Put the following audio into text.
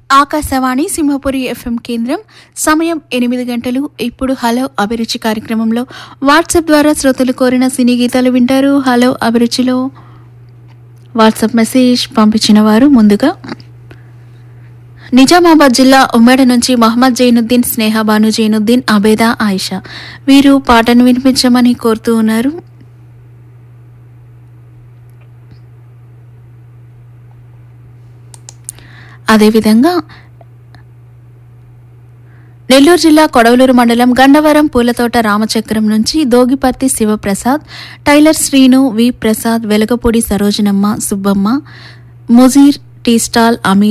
Akashvani Simhapuri FM కేంద్రం సమయం ఎనిమిది గంటలు ఇప్పుడు హలో అభిరుచి కార్యక్రమంలో వాట్సాప్ ద్వారా శ్రోతలు కోరిన సినీ గీతాలు వింటారు హలో అభిరుచిలో వాట్సాప్ మెసేజ్ పంపించిన వారు ముందుగా నిజామాబాద్ జిల్లా ఉమ్మడి నుంచి మహమ్మద్ జైనుద్దీన్ స్నేహబాను జైనుద్దీన్ అబేదా ఆయిషా వీరు పాటను వినిపించమని కోరుతూ ఉన్నారు అదేవిధంగా నెల్లూరు జిల్లా కొడవలూరు మండలం గండవరం పూలతోట రామచక్రం నుంచి Dogiparthi Sivaprasad tailor Srinu V Prasad Velagapudi Sarojanamma Subbamma Mujeer tea stall Aamir